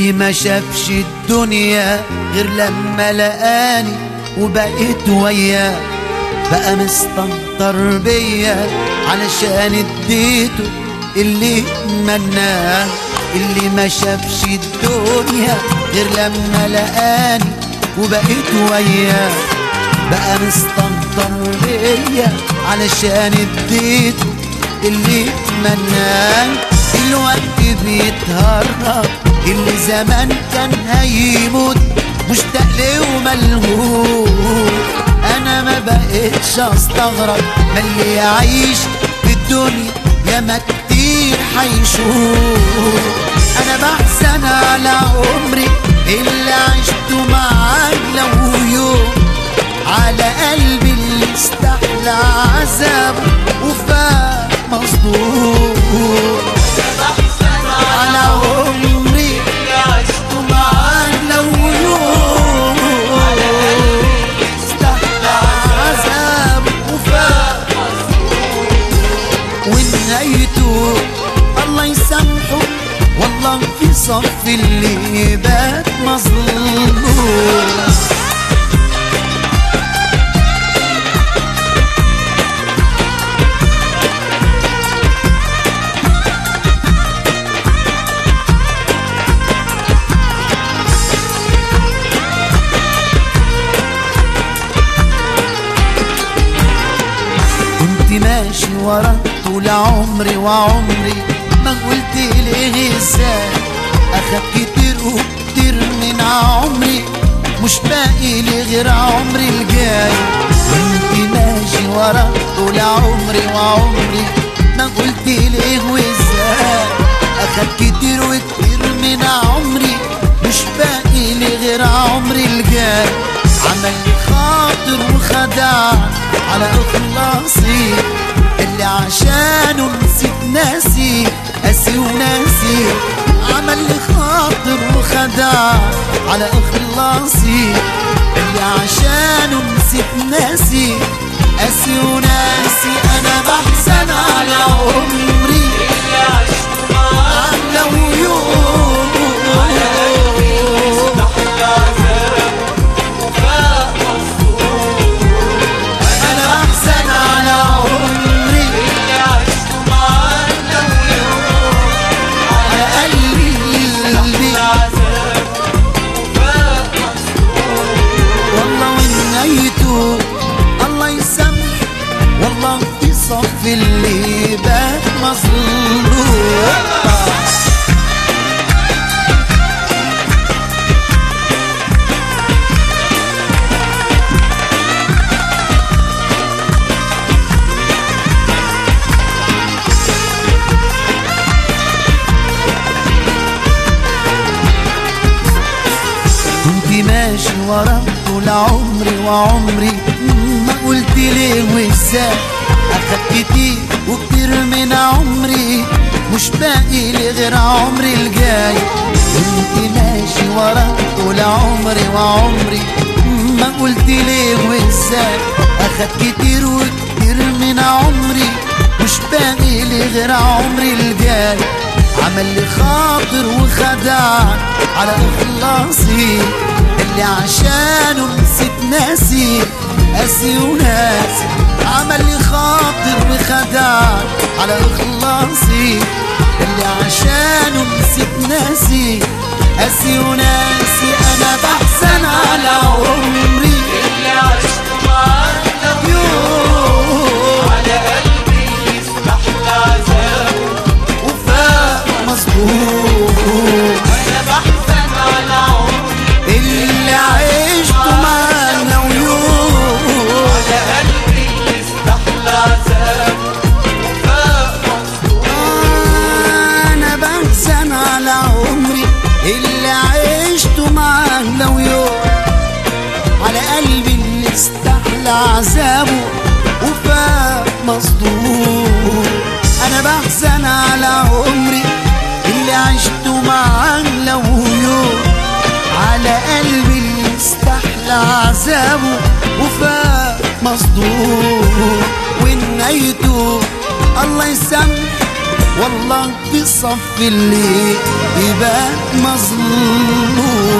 اللي ما شافش الدنيا غير لما لقاني وبقيت وياه بقى مستنطر بيا علشان اديته اللي مناه اللي ما شافش الدنيا غير لما لقاني وبقيت وياه بقى مستنطر بيا علشان اديته اللي مناه الوقت بيتهرب اللي زمان كان هيموت مشتاق ليه وملهوف انا ما بقتش استغرب ما اللي يعيش في الدنيا ياما كتير حيشوف انا بحزن على عمري اللي عشته معاك لو يوم على قلبي اللي استحلى عذابه وفاق مصدوم على عمري عشته معاك لو يوم استحلى عذابه وفاق ونهايته الله يسامحه والله في صف اللي بات مظلوم كنت ماشي ورا طول عمري وعمري ما قلت ليه ازاي اخد كتير وكتير من عمري مش باقي لي غير عمري الجاي كنت ماشي ورا طول عمري وعمري ما قلت ليه وازاي اخد كتير وكتير من عمري مش باقي لي غير عمري الجاي عمل خاطر وخدع على اخلاصي اللي عشانه نسيت ناسي قاسي وناسي عمل لي خاطر وخدع على اخلاصي اللي عشانه نسيت ناسي قاسي وناسي انا بحزن على عمري على ويوم انا بحزن على عمري على قلبي والله ونيته الله يسامح والله في صف اللي بات مظلوم كنت ماشي ورا طول عمري وعمري ما قلت ليه وازاي اخد كتير وكتير من عمري مش باقي لي غير عمري الجاي كنت ماشي ورا طول عمري وعمري ما قلت ليه وازاي اخد كتير وكتير من عمري مش باقي لي غير عمري الجاي عمل لي خاطر وخدع على اخلاصي اللي عشانه نسيت ناسي قاسي وناسي عمل لي خاطر وخدع على اخلاصي اللي عشانه نسيت ناسي قاسي وناسي انا بحزن على عمري اللي عشت معاك لو يوم على قلبي يستحلى عذاب وفاق مظبوط انا بحزن على عمري اللي عشته معانا ويوم على قلبي يستحلى عذاب وفاق مصدوم انا بحزن على عمري اللي عشته معاه لو يوم على قلبي اللي استحلى عذابه وفاق مصدوم انا بحزن على عمري اللي عشته معاه لو يوم على قلبي اللي استحلى عذابه وفاق مصدوم ونيته الله يسامح والله في صف اللي يبان مظلوم